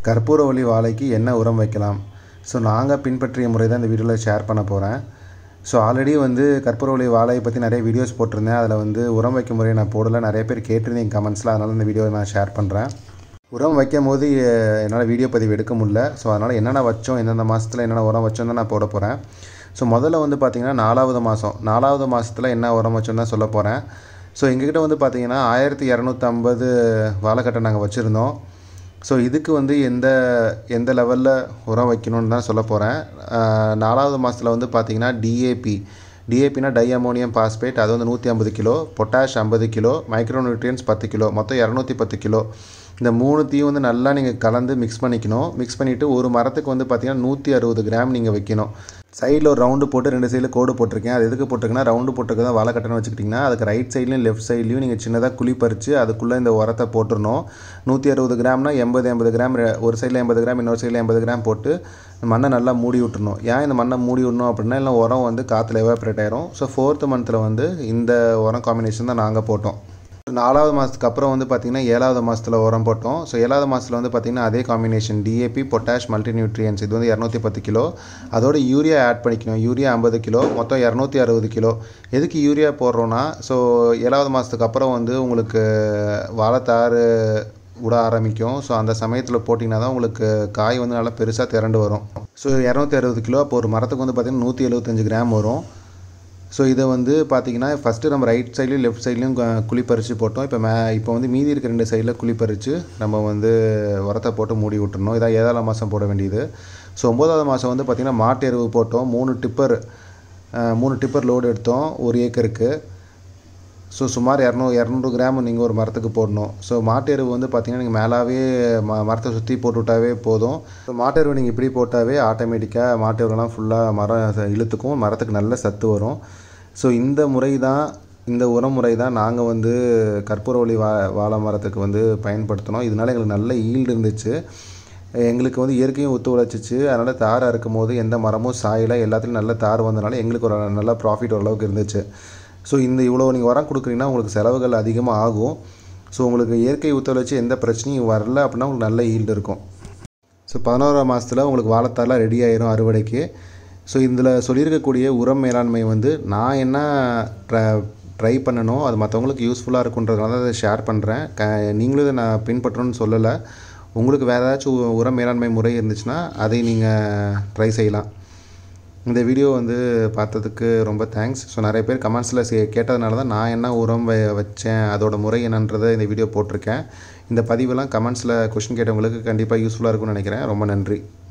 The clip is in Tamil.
கற்பூரவள்ளி வாழைக்கு என்ன உரம் வைக்கலாம் ஸோ நாங்கள் பின்பற்றிய முறை தான் இந்த வீடியோவில் ஷேர் பண்ண போகிறேன் ஸோ ஆல்ரெடி வந்து கற்பூரவள்ளி வாழையை பற்றி நிறைய வீடியோஸ் போட்டிருந்தேன் அதில் வந்து உரம் வைக்கும் முறையை நான் போடல நிறைய பேர் கேட்டிருந்தீங்க கமெண்ட்ஸில் அதனால் இந்த வீடியோவை நான் ஷேர் பண்ணுறேன் உரம் வைக்கும் போது எ- என்னால் வீடியோ பதிவு எடுக்க முடியல ஸோ அதனால் என்னென்ன வச்சோம் எந்தெந்த மாதத்தில் என்னென்ன உரம் வச்சோம் தான் நான் போட போகிறேன் ஸோ முதல்ல வந்து பார்த்திங்கன்னா நாலாவது மாதம் நாலாவது மாதத்தில் என்ன உரம் வச்சோம் தான் சொல்ல போகிறேன் ஸோ எங்ககிட்ட வந்து பார்த்திங்கன்னா ஆயிரத்தி இரநூத்தம்பது வாழைக்கட்டை நாங்கள் வச்சுருந்தோம் ஸோ இதுக்கு வந்து எந்த எந்த லெவலில் உரம் வைக்கணும்னு தான் சொல்ல போகிறேன் நாலாவது மாதத்தில் வந்து பார்த்திங்கன்னா டிஏபி டிஏபினா டை அமோனியம் பாஸ்பேட் அது வந்து நூற்றி ஐம்பது கிலோ பொட்டாஷ் ஐம்பது கிலோ மைக்ரோ நியூட்ரியன்ஸ் பத்து கிலோ மொத்தம் இரநூத்தி பத்து கிலோ இந்த மூணுத்தையும் வந்து நல்லா நீங்கள் கலந்து மிக்ஸ் பண்ணிக்கணும் மிக்ஸ் பண்ணிவிட்டு ஒரு மரத்துக்கு வந்து பார்த்திங்கன்னா நூற்றி அறுபது கிராம் நீங்கள் வைக்கணும் சைடில் ஒரு ரவுண்டு போட்டு ரெண்டு சைடில் கோடு போட்டிருக்கேன் அது எதுக்கு போட்டிருக்கேன்னா ரவுண்டு போட்டிருக்க தான் வாழைக்கட்டன்னு வச்சுக்கிட்டிங்கன்னா அதுக்கு ரைட் சைட்லையும் லெஃப்ட் சைட்லையும் நீங்கள் சின்னதாக குழி பறித்து அதுக்குள்ளே இந்த உரத்தை போட்டுடணும் நூற்றி அறுபது கிராம்னா எண்பது எண்பது கிராம் ரெ- ஒரு சைடில் எண்பது கிராம் இன்னொரு சைடில் எண்பது கிராம் போட்டு மண்ணை நல்லா மூடி விட்டுறணும் ஏன் இந்த மண்ணை மூடி விடணும் அப்படின்னா இல்லை உரம் வந்து காற்றுல எவாப்ரேட் ஆயிரும் ஸோ ஃபோர்த்து மந்த்தில் வந்து இந்த உரம் காம்பினேஷன் தான் நாங்கள் போட்டோம் நாலாவது மாதத்துக்கு அப்புறம் வந்து பார்த்திங்கன்னா ஏழாவது மாதத்தில் உரம் போட்டோம் ஸோ ஏழாவது மாதத்தில் வந்து பார்த்திங்கன்னா அதே combination DAP potash multi nutrients இது வந்து இரநூத்தி பத்து கிலோ அதோட யூரியா ஆட் பண்ணிக்கணும் யூரியா ஐம்பது கிலோ மொத்தம் இரநூத்தி அறுபது கிலோ எதுக்கு யூரியா போடுறோன்னா ஸோ ஏழாவது மாதத்துக்கு அப்புறம் வந்து உங்களுக்கு வாழைத்தாறு விட ஆரம்பிக்கும் ஸோ அந்த சமயத்தில் போட்டிங்கன்னா தான் உங்களுக்கு காய் வந்து நல்லா பெருசாக திரண்டு வரும் ஸோ இரநூத்தி அறுபது கிலோ அப்போ ஒரு மரத்துக்கு வந்து பார்த்திங்கன்னா நூற்றி எழுபத்தஞ்சு கிராம் வரும் ஸோ இதை வந்து பார்த்தீங்கன்னா ஃபஸ்ட்டு நம்ம ரைட் சைட்லையும் லெஃப்ட் சைட்லையும் குழி பறித்து போட்டோம் இப்போ மே இப்போ வந்து மீதி இருக்க ரெண்டு சைடில் குழி பறித்து நம்ம வந்து உரத்தை போட்டு மூடி விட்டுறணும் இதான் ஏழாம் மாதம் போட வேண்டியது ஸோ ஒம்போதாவது மாதம் வந்து பார்த்திங்கன்னா மாட்டு எருவு போட்டோம் மூணு டிப்பர் மூணு டிப்பர் லோடு எடுத்தோம் ஒரு ஏக்கருக்கு ஸோ சுமார் இரநூறு இரநூறு கிராம் நீங்கள் ஒரு மரத்துக்கு போடணும் ஸோ மாட்டு எருவு வந்து பார்த்தீங்கன்னா நீங்கள் மேலாவே ம மரத்தை சுற்றி போட்டு விட்டாவே போதும் ஸோ மாட்டு எருவு நீங்கள் இப்படி போட்டாவே ஆட்டோமேட்டிக்காக மாட்டு எருவெல்லாம் ஃபுல்லாக மரம் ச- இழுத்துக்கும் மரத்துக்கு நல்ல சத்து வரும் ஸோ இந்த முறை தான் இந்த உரமுறை தான் நாங்கள் வந்து கற்பூரவள்ளி வா வாழை மரத்துக்கு வந்து பயன்படுத்தினோம் இதனால எங்களுக்கு நல்ல ஈல்டு இருந்துச்சு எங்களுக்கு வந்து இயற்கையும் ஒத்து உழைச்சிச்சு அதனால் தார் அறுக்கும் போது எந்த மரமும் சாயலை எல்லாத்துலையும் நல்ல தார் வந்தனால எங்களுக்கு ஒரு நல்ல ப்ராஃபிட் ஓரளவுக்கு இருந்துச்சு ஸோ இந்த இவ்வளோ நீங்கள் உரம் கொடுக்குறீங்கன்னா உங்களுக்கு செலவுகள் அதிகமாக ஆகும் ஸோ உங்களுக்கு இயற்கை ஒத்துழைச்சி எந்த பிரச்சனையும் வரல அப்படின்னா உங்களுக்கு நல்ல ஈல்டு இருக்கும் ஸோ பதினோராம் மாதத்தில் உங்களுக்கு வாழைத்தாலாம் ரெடி ஆயிரும் அறுவடைக்கு ஸோ இதில் சொல்லியிருக்கக்கூடிய உரம் மேலாண்மை வந்து நான் என்ன ட்ர ட்ரை பண்ணணும் அது மற்றவங்களுக்கு யூஸ்ஃபுல்லாக இருக்குன்றதுனால தான் அதை ஷேர் பண்ணுறேன் க நீங்களும் இதை நான் பின்பற்றணும்னு சொல்லலை உங்களுக்கு வேறு ஏதாச்சும் உ- உர மேலாண்மை முறை இருந்துச்சுன்னா அதை நீங்கள் ட்ரை செய்யலாம் இந்த வீடியோ வந்து பார்த்ததுக்கு ரொம்ப தேங்க்ஸ் ஸோ நிறைய பேர் கமெண்ட்ஸில் கேட்டதுனால தான் நான் என்ன உரம் வ வச்சேன் அதோட முறை என்னன்றதை இந்த வீடியோ போட்டிருக்கேன் இந்த பதிவெல்லாம் கமெண்ட்ஸில் கொஷின் கேட்டவங்களுக்கு கண்டிப்பாக யூஸ்ஃபுல்லாக இருக்கும்னு நினைக்கிறேன் ரொம்ப நன்றி